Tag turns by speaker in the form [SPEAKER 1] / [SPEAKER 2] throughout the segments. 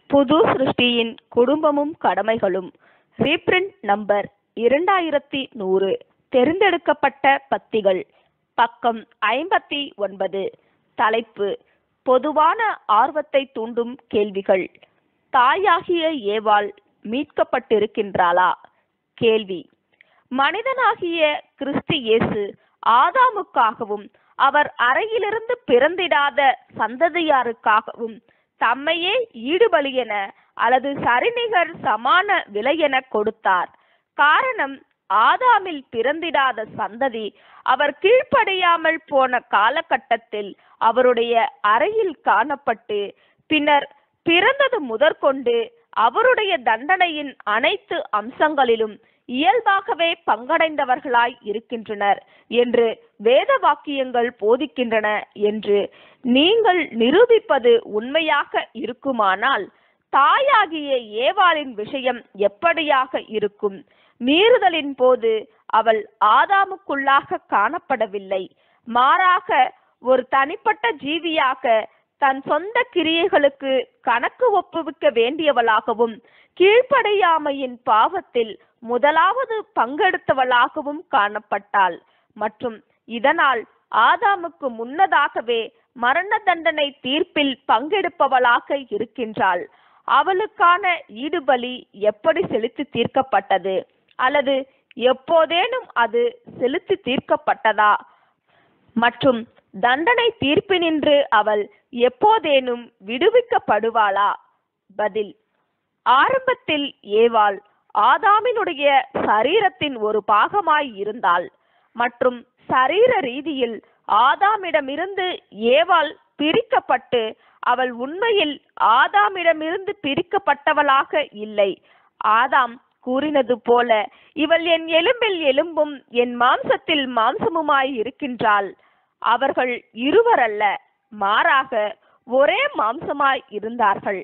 [SPEAKER 1] புது சிருஷ்டியின் குடும்பமும் கடமைகளும் reprint number இரண்டாயிரத்தி நூறு தெரிந்தெடுக்கப்பட்ட பத்திகள் பக்கம் ஐம்பத்தி ஒன்பது தலைப்பு பொதுவான ஆர்வத்தை தூண்டும் கேள்விகள் தாயாகிய ஏவாள் மீட்கப்பட்டிருக்கின்றாளா கேள்வி மனிதனாகிய கிறிஸ்து இயேசு ஆதாமுக்காகவும் அவர் அறையிலிருந்து பிறந்திடாத சந்ததியாருக்காகவும் தம்மையே ஈடுபலியென அல்லது சரிநிகர் சமான விலையென கொடுத்தார் காரணம் ஆதாமில் பிறந்திடாத சந்ததி அவர் கீழ்ப்படியாமல் போன காலகட்டத்தில் அவருடைய அறையில் காணப்பட்டு பின்னர் பிறந்தது முதற்கொண்டு அவருடைய தண்டனையின் அனைத்து அம்சங்களிலும் இயல்பாகவே பங்கடைந்தவர்களாய் இருக்கின்றனர் என்று வேத வாக்கியங்கள் போதிக்கின்றன என்று நீங்கள் நிரூபிப்பது உண்மையாக இருக்குமானால் தாயாகிய ஏவாளின் விஷயம் எப்படியாக இருக்கும் மீறுதலின் போது அவள் ஆதாமுக்குள்ளாக காணப்படவில்லை மாறாக ஒரு தனிப்பட்ட ஜீவியாக தன் சொந்த கிரியைகளுக்கு கணக்கு ஒப்புவிக்க வேண்டியவளாகவும் கீழ்ப்படையாமையின் பாவத்தில் முதலாவது பங்கெடுத்தவளாகவும் காணப்பட்டாள் மற்றும் இதனால் ஆதாமுக்கு முன்னதாகவே மரண தண்டனை தீர்ப்பில் பங்கெடுப்பவளாக இருக்கின்றாள் அவளுக்கான ஈடுபலி எப்படி செலுத்தி தீர்க்கப்பட்டது அல்லது எப்போதேனும் அது செலுத்தி தீர்க்கப்பட்டதா மற்றும் தண்டனை தீர்ப்பினின்று அவள் எப்போதேனும் விடுவிக்கப்படுவாளா பதில் ஆரம்பத்தில் ஏவாள் ஆதாமினுடைய சரீரத்தின் ஒரு பாகமாய் இருந்தாள் மற்றும் சரீர ரீதியில் ஆதாமிடமிருந்து ஏவாள் பிரிக்கப்பட்டு அவள் உண்மையில் ஆதாமிடமிருந்து பிரிக்கப்பட்டவளாக இல்லை ஆதாம் கூறினது போல இவள் என் எலும்பில் எலும்பும் என் மாம்சத்தில் மாம்சமுமாய் இருக்கின்றாள் அவர்கள் இருவரல்ல மாறாக ஒரே மாம்சமாய் இருந்தார்கள்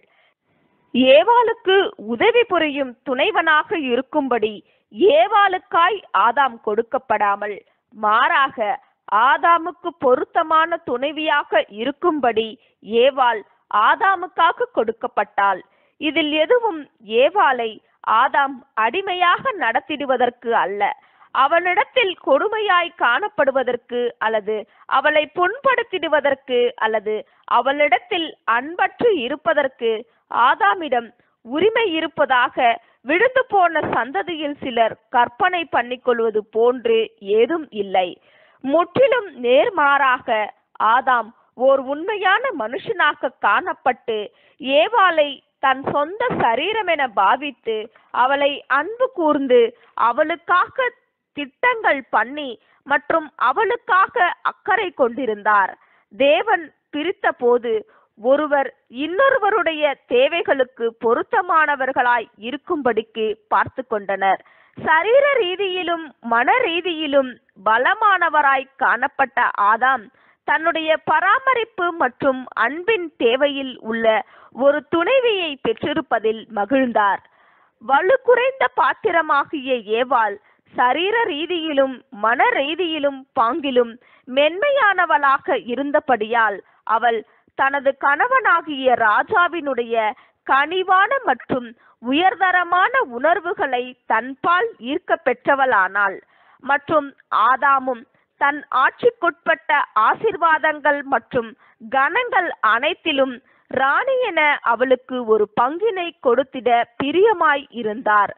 [SPEAKER 1] ஏவாளுக்கு உதவி புரியும் துணைவனாக இருக்கும்படி ஏவாளுக்காய் ஆதாம் கொடுக்கப்படாமல் மாறாக ஆதாமுக்கு பொருத்தமான துணைவியாக இருக்கும்படி ஏவாள் ஆதாமுக்காக கொடுக்கப்பட்டாள் இதில் எதுவும் ஏவாளை ஆதாம் அடிமையாக நடத்திடுவதற்கு அல்ல அவனிடத்தில் கொடுமையாய் காணப்படுவதற்கு அல்லது அவளை புண்படுத்திடுவதற்கு அல்லது அவளிடத்தில் அன்பற்று இருப்பதற்கு ஆதாமிடம் உரிமை இருப்பதாக விழுந்து போன சந்ததியில் சிலர் கற்பனை பண்ணிக்கொள்வது போன்று ஏதும் இல்லை முற்றிலும் நேர்மாறாக ஆதாம் ஓர் உண்மையான மனுஷனாக காணப்பட்டு ஏவாளை தன் சொந்த சரீரம் என பாவித்து அவளை அன்பு கூர்ந்து அவளுக்காக திட்டங்கள் பண்ணி மற்றும் அவளுக்காக அக்கறை கொண்டிருந்தார் தேவன் பிரித்த போது ஒருவர் இன்னொருவருடைய தேவைகளுக்கு பொருத்தமானவர்களாய் இருக்கும்படிக்கு பார்த்து கொண்டனர் சரீர ரீதியிலும் மன ரீதியிலும் பலமானவராய் காணப்பட்ட ஆதாம் தன்னுடைய பராமரிப்பு மற்றும் அன்பின் தேவையில் உள்ள ஒரு துணைவியை பெற்றிருப்பதில் மகிழ்ந்தார் வலு குறைந்த பாத்திரமாகிய ஏவாள் சரீர ரீதியிலும் மன ரீதியிலும் பாங்கிலும் மென்மையானவளாக இருந்தபடியால் அவள் தனது கணவனாகிய ராஜாவினுடைய கனிவான மற்றும் உயர்தரமான உணர்வுகளை தன்பால் ஈர்க்க பெற்றவளானாள் மற்றும் ஆதாமும் தன் ஆட்சிக்குட்பட்ட ஆசிர்வாதங்கள் மற்றும் கணங்கள் அனைத்திலும் ராணி என அவளுக்கு ஒரு பங்கினை கொடுத்திட பிரியமாய் இருந்தார்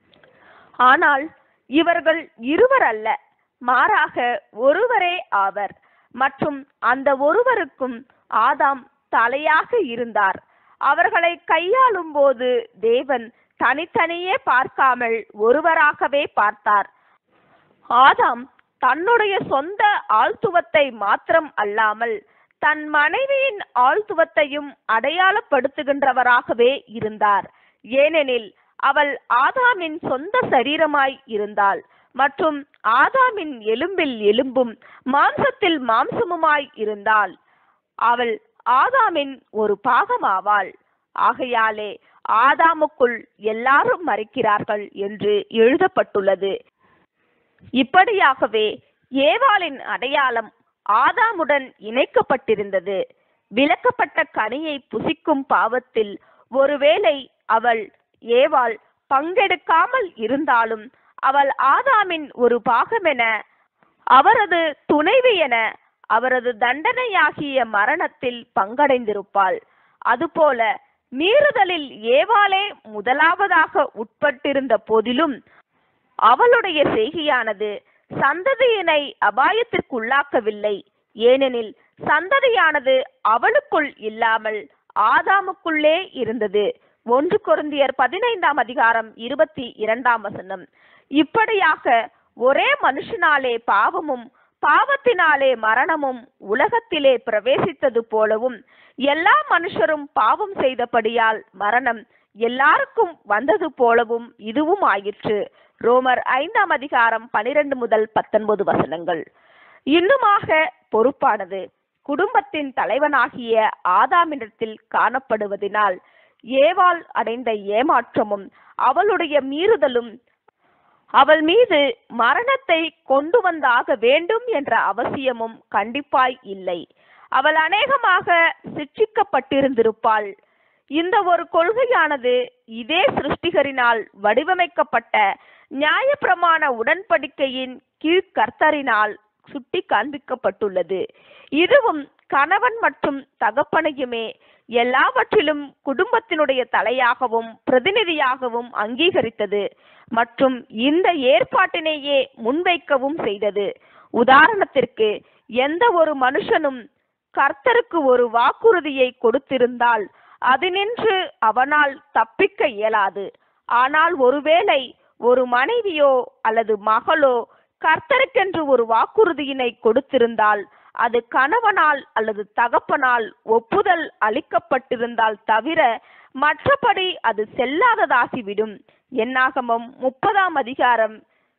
[SPEAKER 1] ஆனால் இவர்கள் இருவர் அல்ல மாறாக ஒருவரே ஆவர் மற்றும் அந்த ஒருவருக்கும் ஆதாம் தலையாக இருந்தார் அவர்களை கையாளும் போது தேவன் தனித்தனியே பார்க்காமல் ஒருவராகவே பார்த்தார் ஆதாம் தன்னுடைய சொந்த ஆழ்த்துவத்தை மாத்திரம் அல்லாமல் தன் மனைவியின் ஆழ்த்துவத்தையும் அடையாளப்படுத்துகின்றவராகவே இருந்தார் ஏனெனில் அவள் ஆதாமின் சொந்த சரீரமாய் இருந்தாள் மற்றும் ஆதாமின் எலும்பில் எலும்பும் மாம்சத்தில் மாம்சமுமாய் இருந்தாள் அவள் ஆதாமின் ஒரு பாகமாவாள் ஆகையாலே ஆதாமுக்குள் எல்லாரும் மறைக்கிறார்கள் என்று எழுதப்பட்டுள்ளது இப்படியாகவே ஏவாளின் அடையாளம் ஆதாமுடன் இணைக்கப்பட்டிருந்தது விலக்கப்பட்ட கனியை புசிக்கும் பாவத்தில் ஒருவேளை அவள் ஏவாள் பங்கெடுக்காமல் இருந்தாலும் அவள் ஆதாமின் ஒரு பாகமென அவரது துணைவி என அவரது தண்டனையாகிய மரணத்தில் பங்கடைந்திருப்பாள் அதுபோல மீறுதலில் ஏவாளே முதலாவதாக உட்பட்டிருந்த போதிலும் அவளுடைய செய்கையானது சந்ததியினை அபாயத்திற்குள்ளாக்கவில்லை ஏனெனில் சந்ததியானது அவளுக்குள் இல்லாமல் ஆதாமுக்குள்ளே இருந்தது ஒன்று கொருந்தியர் பதினைந்தாம் அதிகாரம் இருபத்தி இரண்டாம் வசனம் இப்படியாக ஒரே மனுஷனாலே பாவமும் பாவத்தினாலே மரணமும் உலகத்திலே பிரவேசித்தது போலவும் எல்லா மனுஷரும் பாவம் செய்தபடியால் மரணம் எல்லாருக்கும் வந்தது போலவும் இதுவும் ஆயிற்று ரோமர் ஐந்தாம் அதிகாரம் பனிரெண்டு முதல் பத்தொன்பது வசனங்கள் இன்னுமாக பொறுப்பானது குடும்பத்தின் தலைவனாகிய ஆதாமிடத்தில் காணப்படுவதினால் ஏவாள் அடைந்த ஏமாற்றமும் அவளுடைய மீறுதலும் அவள் மீது மரணத்தை கொண்டு வந்தாக வேண்டும் என்ற அவசியமும் கண்டிப்பாய் இல்லை அவள் அநேகமாக சிட்சிக்கப்பட்டிருந்திருப்பாள் இந்த ஒரு கொள்கையானது இதே சிருஷ்டிகரினால் வடிவமைக்கப்பட்ட நியாயப்பிரமாண உடன்படிக்கையின் கீழ் கர்த்தரினால் சுட்டி காண்பிக்கப்பட்டுள்ளது இதுவும் கணவன் மற்றும் தகப்பனையுமே எல்லாவற்றிலும் குடும்பத்தினுடைய தலையாகவும் பிரதிநிதியாகவும் அங்கீகரித்தது மற்றும் இந்த ஏற்பாட்டினையே முன்வைக்கவும் செய்தது உதாரணத்திற்கு எந்த ஒரு மனுஷனும் கர்த்தருக்கு ஒரு வாக்குறுதியை கொடுத்திருந்தால் அதினின்று அவனால் தப்பிக்க இயலாது ஆனால் ஒருவேளை ஒரு மனைவியோ அல்லது மகளோ கர்த்தருக்கென்று ஒரு வாக்குறுதியினை கொடுத்திருந்தால் அது கணவனால் அல்லது தகப்பனால் ஒப்புதல் அளிக்கப்பட்டிருந்தால் தவிர மற்றபடி அது செல்லாததாகிவிடும் என்னாகமம் முப்பதாம் அதிகாரம்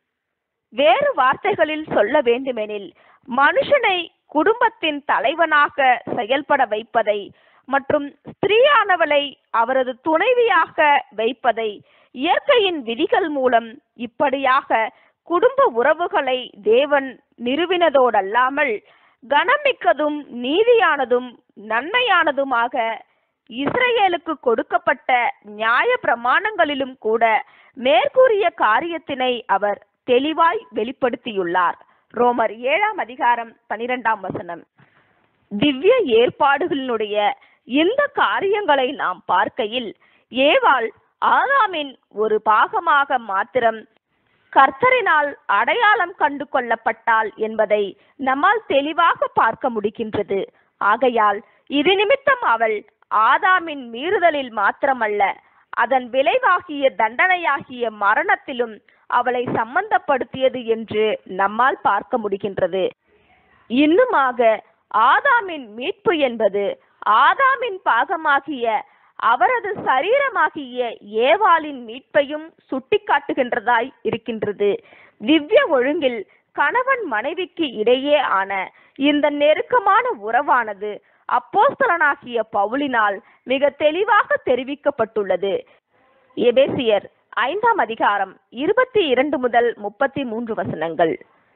[SPEAKER 1] வேறு வார்த்தைகளில் சொல்ல வேண்டுமெனில் மனுஷனை குடும்பத்தின் தலைவனாக செயல்பட வைப்பதை மற்றும் ஸ்திரீயானவளை அவரது துணைவியாக வைப்பதை இயற்கையின் விதிகள் மூலம் இப்படியாக குடும்ப உறவுகளை தேவன் நிறுவினதோடல்லாமல் கனமிக்கதும் நீதியானதும் நன்மையானதுமாக இஸ்ரேலுக்கு கொடுக்கப்பட்ட நியாய பிரமாணங்களிலும் கூட மேற்கூறிய காரியத்தினை அவர் தெளிவாய் வெளிப்படுத்தியுள்ளார் ரோமர் ஏழாம் அதிகாரம் பனிரெண்டாம் வசனம் திவ்ய ஏற்பாடுகளினுடைய இந்த காரியங்களை நாம் பார்க்கையில் ஏவாள் ஆதாமின் ஒரு பாகமாக மாத்திரம் கர்த்தரினால் அடையாளம் கண்டு கொள்ளப்பட்டாள் என்பதை நம்மால் தெளிவாக பார்க்க முடிகின்றது ஆகையால் இது நிமித்தம் அவள் ஆதாமின் மீறுதலில் மாத்திரமல்ல அதன் விளைவாகிய தண்டனையாகிய மரணத்திலும் அவளை சம்பந்தப்படுத்தியது என்று நம்மால் பார்க்க முடிகின்றது இன்னுமாக ஆதாமின் மீட்பு என்பது ஆதாமின் பாகமாகிய அவரது சரீரமாகிய ஏவாளின் மீட்பையும் சுட்டிக்காட்டுகின்றதாய் இருக்கின்றது திவ்ய ஒழுங்கில் கணவன் மனைவிக்கு இடையே ஆன இந்த நெருக்கமான உறவானது அப்போஸ்தலனாகிய பவுலினால் மிக தெளிவாக தெரிவிக்கப்பட்டுள்ளது எபேசியர் ஐந்தாம் அதிகாரம் இருபத்தி இரண்டு முதல் முப்பத்தி மூன்று வசனங்கள்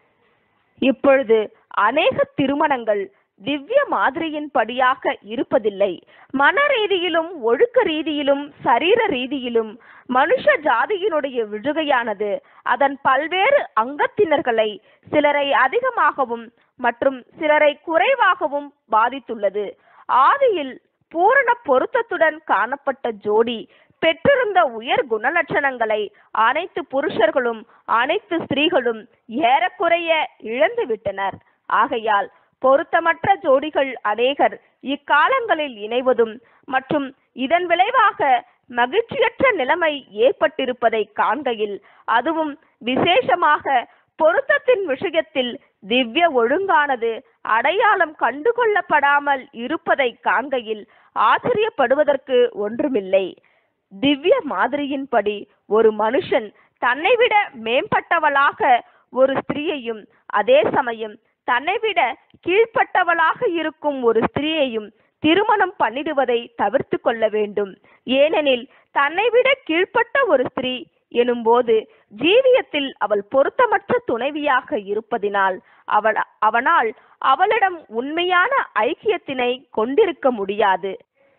[SPEAKER 1] இப்பொழுது அநேக திருமணங்கள் திவ்ய மாதிரியின் படியாக இருப்பதில்லை மன ரீதியிலும் ஒழுக்க ரீதியிலும் சரீர ரீதியிலும் மனுஷ ஜாதியினுடைய விழுகையானது அதன் பல்வேறு அங்கத்தினர்களை சிலரை அதிகமாகவும் மற்றும் சிலரை குறைவாகவும் பாதித்துள்ளது ஆதியில் பூரண பொருத்தத்துடன் காணப்பட்ட ஜோடி பெற்றிருந்த உயர் குணலட்சணங்களை அனைத்து புருஷர்களும் அனைத்து ஸ்திரீகளும் ஏறக்குறைய இழந்து விட்டனர் ஆகையால் பொருத்தமற்ற ஜோடிகள் அநேகர் இக்காலங்களில் இணைவதும் மற்றும் இதன் விளைவாக மகிழ்ச்சியற்ற நிலைமை ஏற்பட்டிருப்பதை காண்கையில் அதுவும் விசேஷமாக பொருத்தத்தின் விஷயத்தில் திவ்ய ஒழுங்கானது அடையாளம் கண்டுகொள்ளப்படாமல் இருப்பதை காண்கையில் ஆச்சரியப்படுவதற்கு ஒன்றுமில்லை திவ்ய மாதிரியின்படி ஒரு மனுஷன் தன்னை விட மேம்பட்டவளாக ஒரு ஸ்திரீயையும் அதே சமயம் தன்னை விட கீழ்ப்பட்டவளாக இருக்கும் ஒரு ஸ்திரீயையும் திருமணம் பண்ணிடுவதை தவிர்த்து கொள்ள வேண்டும் ஏனெனில் தன்னை விட கீழ்ப்பட்ட ஒரு ஸ்திரீ எனும்போது ஜீவியத்தில் அவள் பொருத்தமற்ற துணைவியாக இருப்பதினால் அவள் அவனால் அவளிடம் உண்மையான ஐக்கியத்தினை கொண்டிருக்க முடியாது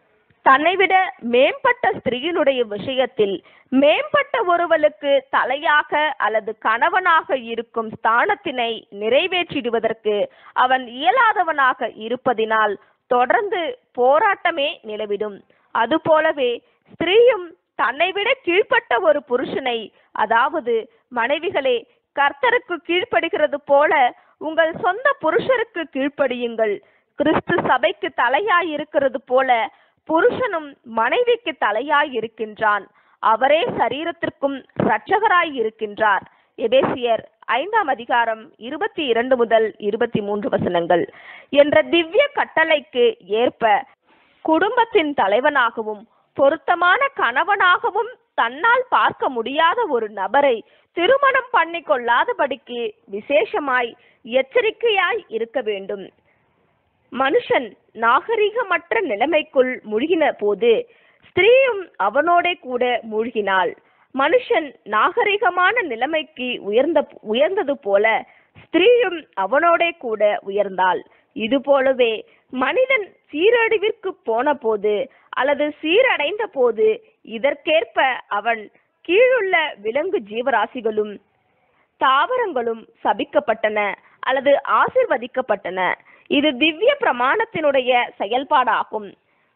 [SPEAKER 1] தன்னைவிட மேம்பட்ட ஸ்திரீயினுடைய விஷயத்தில் மேம்பட்ட ஒருவளுக்கு தலையாக அல்லது கணவனாக இருக்கும் ஸ்தானத்தினை நிறைவேற்றிடுவதற்கு அவன் இயலாதவனாக இருப்பதினால் தொடர்ந்து போராட்டமே நிலவிடும் அதுபோலவே ஸ்திரீயும் தன்னை விட கீழ்ப்பட்ட ஒரு புருஷனை அதாவது மனைவிகளே கர்த்தருக்கு கீழ்ப்படுகிறது போல உங்கள் சொந்த புருஷருக்கு கீழ்ப்படியுங்கள் கிறிஸ்து சபைக்கு தலையாய் இருக்கிறது போல புருஷனும் மனைவிக்கு தலையாய் இருக்கின்றான் அவரே சரீரத்திற்கும் இரட்சகராய் இருக்கின்றார் எபேசியர் ஐந்தாம் அதிகாரம் இருபத்தி இரண்டு முதல் இருபத்தி மூன்று வசனங்கள் என்ற திவ்ய கட்டளைக்கு ஏற்ப குடும்பத்தின் தலைவனாகவும் பொருத்தமான கணவனாகவும் தன்னால் பார்க்க முடியாத ஒரு நபரை திருமணம் பண்ணி கொள்ளாதபடிக்கு விசேஷமாய் எச்சரிக்கையாய் இருக்க வேண்டும் மனுஷன் நாகரிகமற்ற நிலைமைக்குள் மூழ்கின போது ஸ்திரீயும் அவனோடே கூட மூழ்கினாள் மனுஷன் நாகரிகமான நிலைமைக்கு உயர்ந்த உயர்ந்தது போல ஸ்திரீயும் அவனோடே கூட உயர்ந்தாள் இது போலவே மனிதன் சீரழிவிற்கு போன போது அல்லது சீரடைந்த போது இதற்கேற்ப அவன் கீழுள்ள விலங்கு ஜீவராசிகளும் தாவரங்களும் சபிக்கப்பட்டன அல்லது ஆசிர்வதிக்கப்பட்டன இது திவ்ய பிரமாணத்தினுடைய செயல்பாடாகும்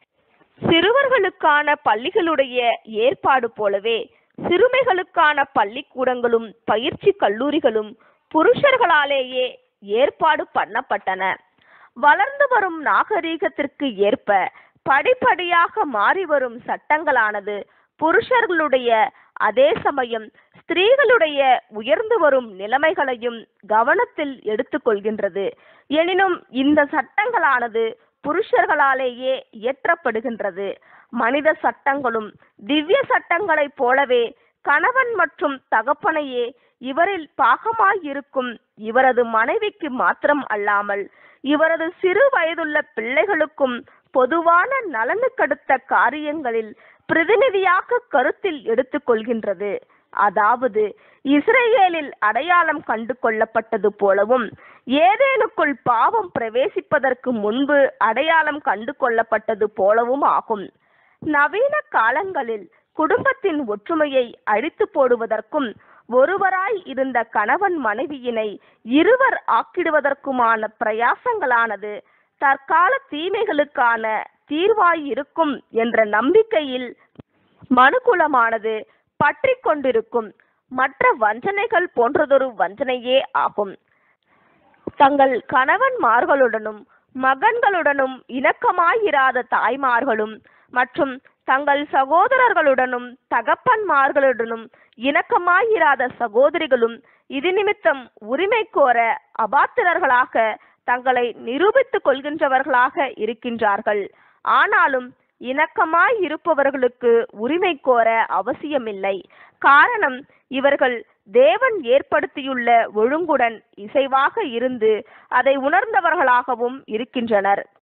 [SPEAKER 1] சிறுவர்களுக்கான பள்ளிகளுடைய ஏற்பாடு போலவே சிறுமைகளுக்கான பள்ளிக்கூடங்களும் பயிற்சி கல்லூரிகளும் புருஷர்களாலேயே ஏற்பாடு பண்ணப்பட்டன வளர்ந்து வரும் நாகரீகத்திற்கு ஏற்ப படிப்படியாக மாறி வரும் சட்டங்களானது புருஷர்களுடைய அதே சமயம் ஸ்திரீகளுடைய உயர்ந்து வரும் நிலைமைகளையும் கவனத்தில் எடுத்துக்கொள்கின்றது எனினும் இந்த சட்டங்களானது புருஷர்களாலேயே இயற்றப்படுகின்றது மனித சட்டங்களும் திவ்ய சட்டங்களைப் போலவே கணவன் மற்றும் தகப்பனையே இவரில் பாகமாயிருக்கும் இவரது மனைவிக்கு மாத்திரம் அல்லாமல் இவரது சிறு வயதுள்ள பிள்ளைகளுக்கும் பொதுவான நலனுக்கடுத்த காரியங்களில் பிரதிநிதியாக கருத்தில் எடுத்துக்கொள்கின்றது அதாவது இஸ்ரேலில் அடையாளம் கண்டு கொள்ளப்பட்டது போலவும் ஏதேனுக்குள் பாவம் பிரவேசிப்பதற்கு முன்பு அடையாளம் கண்டு கொள்ளப்பட்டது போலவும் ஆகும் நவீன காலங்களில் குடும்பத்தின் ஒற்றுமையை அழித்து போடுவதற்கும் ஒருவராய் இருந்த கணவன் மனைவியினை இருவர் ஆக்கிடுவதற்குமான பிரயாசங்களானது தற்கால தீமைகளுக்கான தீர்வாய் இருக்கும் என்ற நம்பிக்கையில் மனுகுலமானது பற்றி கொண்டிருக்கும் மற்ற வஞ்சனைகள் போன்றதொரு வஞ்சனையே ஆகும் தங்கள் கணவன்மார்களுடனும் மகன்களுடனும் இணக்கமாயிராத தாய்மார்களும் மற்றும் தங்கள் சகோதரர்களுடனும் தகப்பன்மார்களுடனும் இணக்கமாயிராத சகோதரிகளும் இது நிமித்தம் உரிமை கோர அபாத்திரர்களாக தங்களை நிரூபித்துக் கொள்கின்றவர்களாக இருக்கின்றார்கள் ஆனாலும் இணக்கமாய் இருப்பவர்களுக்கு உரிமை கோர அவசியமில்லை காரணம் இவர்கள் தேவன் ஏற்படுத்தியுள்ள ஒழுங்குடன் இசைவாக இருந்து அதை உணர்ந்தவர்களாகவும் இருக்கின்றனர்